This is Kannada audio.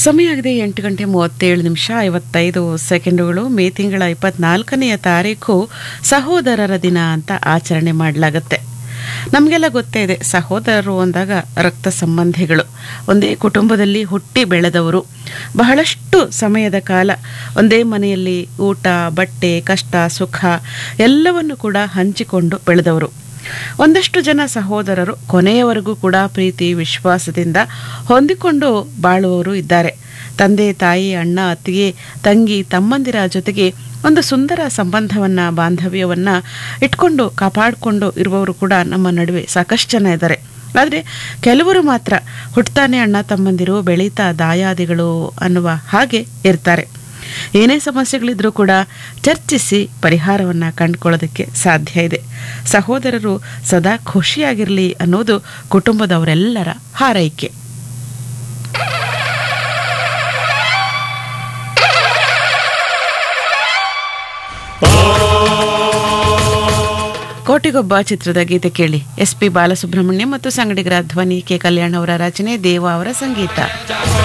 ಸಮಯ ಆಗಿದೆ ಎಂಟು ಗಂಟೆ ಮೂವತ್ತೇಳು ನಿಮಿಷ ಐವತ್ತೈದು ಸೆಕೆಂಡುಗಳು ಮೇ ತಿಂಗಳ ಇಪ್ಪತ್ನಾಲ್ಕನೆಯ ತಾರೀಕು ಸಹೋದರರ ದಿನ ಅಂತ ಆಚರಣೆ ಮಾಡಲಾಗತ್ತೆ ನಮಗೆಲ್ಲ ಗೊತ್ತೇ ಇದೆ ಸಹೋದರರು ಅಂದಾಗ ರಕ್ತ ಸಂಬಂಧಿಗಳು ಒಂದೇ ಕುಟುಂಬದಲ್ಲಿ ಹುಟ್ಟಿ ಬೆಳೆದವರು ಬಹಳಷ್ಟು ಸಮಯದ ಕಾಲ ಒಂದೇ ಮನೆಯಲ್ಲಿ ಊಟ ಬಟ್ಟೆ ಕಷ್ಟ ಸುಖ ಎಲ್ಲವನ್ನು ಕೂಡ ಹಂಚಿಕೊಂಡು ಬೆಳೆದವರು ಒಂದಷ್ಟು ಜನ ಸಹೋದರರು ಕೊನೆಯವರೆಗೂ ಕೂಡ ಪ್ರೀತಿ ವಿಶ್ವಾಸದಿಂದ ಹೊಂದಿಕೊಂಡು ಬಾಳುವವರು ಇದ್ದಾರೆ ತಂದೆ ತಾಯಿ ಅಣ್ಣ ಅತ್ತಿಗೆ ತಂಗಿ ತಮ್ಮಂದಿರ ಜೊತೆಗೆ ಒಂದು ಸುಂದರ ಸಂಬಂಧವನ್ನ ಬಾಂಧವ್ಯವನ್ನ ಇಟ್ಕೊಂಡು ಕಾಪಾಡಿಕೊಂಡು ಇರುವವರು ಕೂಡ ನಮ್ಮ ನಡುವೆ ಸಾಕಷ್ಟು ಜನ ಇದ್ದಾರೆ ಆದರೆ ಕೆಲವರು ಮಾತ್ರ ಹುಟ್ತಾನೆ ಅಣ್ಣ ತಮ್ಮಂದಿರು ಬೆಳೀತಾ ದಾಯಾದಿಗಳು ಅನ್ನುವ ಹಾಗೆ ಇರ್ತಾರೆ ಏನೇ ಸಮಸ್ಯೆಗಳಿದ್ರೂ ಕೂಡ ಚರ್ಚಿಸಿ ಪರಿಹಾರವನ್ನ ಕಂಡುಕೊಳ್ಳೋದಕ್ಕೆ ಸಾಧ್ಯ ಇದೆ ಸಹೋದರರು ಸದಾ ಖುಷಿಯಾಗಿರಲಿ ಅನ್ನೋದು ಕುಟುಂಬದವರೆಲ್ಲರ ಹಾರೈಕೆ ಕೋಟಿಗೊಬ್ಬ ಚಿತ್ರದ ಗೀತೆ ಕೇಳಿ ಎಸ್ ಪಿ ಬಾಲಸುಬ್ರಹ್ಮಣ್ಯ ಮತ್ತು ಸಂಗಡಿಗರ ಧ್ವನಿ ಕೆ ಕಲ್ಯಾಣ್ ಅವರ ರಚನೆ ದೇವ ಅವರ ಸಂಗೀತ